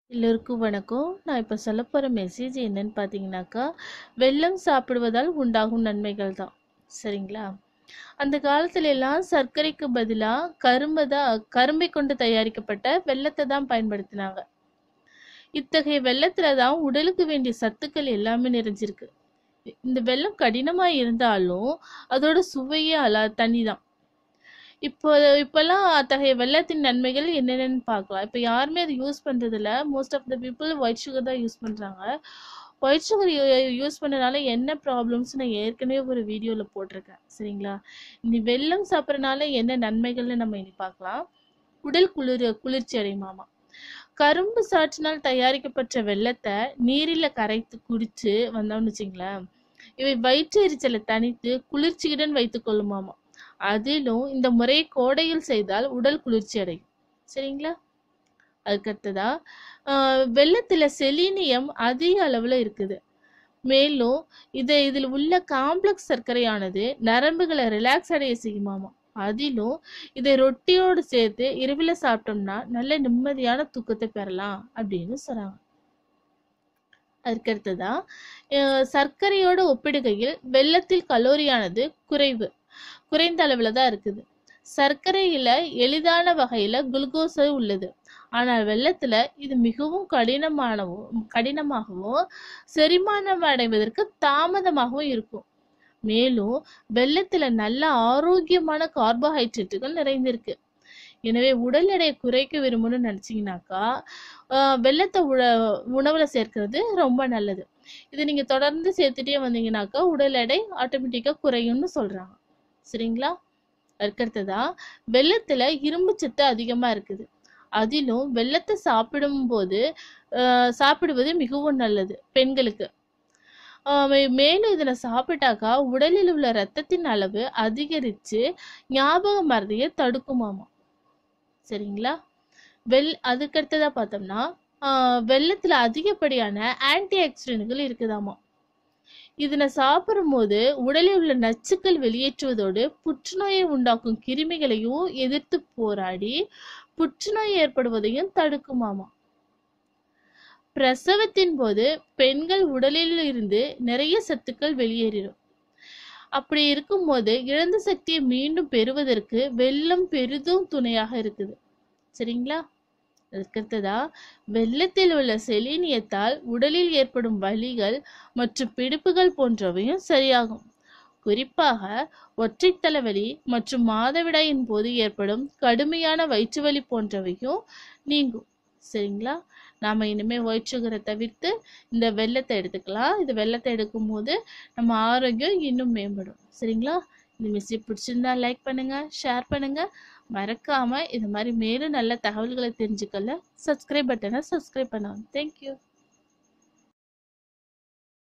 எல்லோருக்கும் வணக்கம் நான் இப்போ சொல்ல போகிற மெசேஜ் என்னன்னு பார்த்தீங்கன்னாக்கா வெல்லம் சாப்பிடுவதால் உண்டாகும் நன்மைகள் தான் சரிங்களா அந்த காலத்துல எல்லாம் சர்க்கரைக்கு பதிலாக கரும்பை தான் கரும்பை கொண்டு தயாரிக்கப்பட்ட வெல்லத்தை தான் பயன்படுத்தினாங்க இத்தகைய வெல்லத்துல தான் உடலுக்கு வேண்டிய சத்துக்கள் எல்லாமே நிறைஞ்சிருக்கு இந்த வெல்லம் கடினமாக இருந்தாலும் அதோட சுவையே அலா தனி தான் இப்போ இப்போல்லாம் அத்தகைய வெள்ளத்தின் நன்மைகள் என்னென்னு பார்க்கலாம் இப்போ யாருமே அதை யூஸ் பண்ணுறதில்ல most of the people white sugar தான் யூஸ் பண்ணுறாங்க ஒயிட் சுகர் யூஸ் பண்ணனால என்ன ப்ராப்ளம்ஸ் நான் ஏற்கனவே ஒரு வீடியோவில் போட்டிருக்கேன் சரிங்களா இந்த வெல்லம் சாப்பிட்றனால என்ன நன்மைகள்னு நம்ம இனி பார்க்கலாம் உடல் குளிர் குளிர்ச்சி அடையுமாமா கரும்பு சாற்றினால் தயாரிக்கப்பட்ட வெள்ளத்தை நீரில் கரைத்து குடிச்சு வந்தோம்னு வச்சுங்களேன் இவை வயிற்று எரிச்சலை தணித்து குளிர்ச்சியுடன் வைத்துக் கொள்ளுமாமா அதிலும் இந்த முறையை கோடையில் செய்தால் உடல் குளிர்ச்சி அடையும் சரிங்களா அதுக்கடுத்ததா ஆஹ் வெள்ளத்துல செலீனியம் அதிக அளவுல இருக்குது மேலும் இது இதில் உள்ள காம்ப்ளெக்ஸ் சர்க்கரையானது நரம்புகளை ரிலாக்ஸ் அடைய செய்யுமாமா அதிலும் இதை ரொட்டியோடு சேர்த்து இரவில் சாப்பிட்டோம்னா நல்ல நிம்மதியான தூக்கத்தை பெறலாம் அப்படின்னு சொல்றாங்க அதுக்கடுத்ததா அஹ் சர்க்கரையோடு ஒப்பிடுகையில் வெள்ளத்தில் கலோரியானது குறைவு குறைந்த அளவில் தான் இருக்குது சர்க்கரையில் எளிதான வகையில் குளுக்கோஸ் உள்ளது ஆனால் வெள்ளத்தில் இது மிகவும் கடினமானவும் கடினமாகவும் செரிமானம் அடைவதற்கு தாமதமாகவும் இருக்கும் மேலும் வெள்ளத்தில் நல்ல ஆரோக்கியமான கார்போஹைட்ரேட்டுகள் நிறைந்திருக்கு எனவே உடல் எடையை குறைக்க விரும்பணும்னு நினச்சிங்கனாக்கா வெள்ளத்தை உண உணவில் சேர்க்கறது ரொம்ப நல்லது இது நீங்கள் தொடர்ந்து சேர்த்துட்டே வந்தீங்கன்னாக்கா உடல் எடை ஆட்டோமேட்டிக்காக குறையும்னு சொல்கிறாங்க சரிங்களா அதுக்கடுத்ததா வெள்ளத்துல இரும்பு சத்து அதிகமா இருக்குது அதிலும் வெள்ளத்தை சாப்பிடும்போது ஆஹ் சாப்பிடுவது மிகவும் நல்லது பெண்களுக்கு ஆஹ் மே- மேலும் இதில் சாப்பிட்டாக்கா உடலில் உள்ள ரத்தத்தின் அளவு அதிகரித்து ஞாபக மறதியை தடுக்குமாமா சரிங்களா வெள் அதுக்கடுத்ததா பார்த்தோம்னா ஆஹ் வெள்ளத்துல அதிகப்படியான ஆன்டி ஆக்சிடென்ட்கள் இருக்குதாமா இதனை சாப்பிடும்போது உடலில் உள்ள நச்சுக்கள் வெளியேற்றுவதோடு புற்றுநோயை உண்டாக்கும் கிருமிகளையும் எதிர்த்து போராடி புற்றுநோய் ஏற்படுவதையும் தடுக்குமாமா பிரசவத்தின் போது பெண்கள் உடலில் இருந்து நிறைய சத்துக்கள் வெளியேறிடும் அப்படி இருக்கும்போது இழந்த சக்தியை மீண்டும் பெறுவதற்கு வெள்ளம் பெரிதும் துணையாக இருக்குது சரிங்களா அதுக்கடுத்ததா வெள்ளத்தில் உள்ள செலீனியத்தால் உடலில் ஏற்படும் வலிகள் மற்றும் பிடிப்புகள் போன்றவையும் சரியாகும் குறிப்பாக ஒற்றை தலைவலி மற்றும் மாதவிடாயின் போது ஏற்படும் கடுமையான வயிற்று வலி போன்றவையும் நீங்கும் சரிங்களா நாம இனிமே ஒயிட் சுகரை தவிர்த்து இந்த வெள்ளத்தை எடுத்துக்கலாம் இந்த வெள்ளத்தை எடுக்கும்போது நம்ம ஆரோக்கியம் இன்னும் மேம்படும் சரிங்களா இந்த மெசேஜ் பிடிச்சிருந்தா லைக் பண்ணுங்க ஷேர் பண்ணுங்க மறக்காம இது மாதிரி மேலும் நல்ல தகவல்களை தெரிஞ்சுக்கல சப்ஸ்கிரைப் பட்டனை சப்ஸ்கிரைப் பண்ணுவாங்க தேங்க்யூ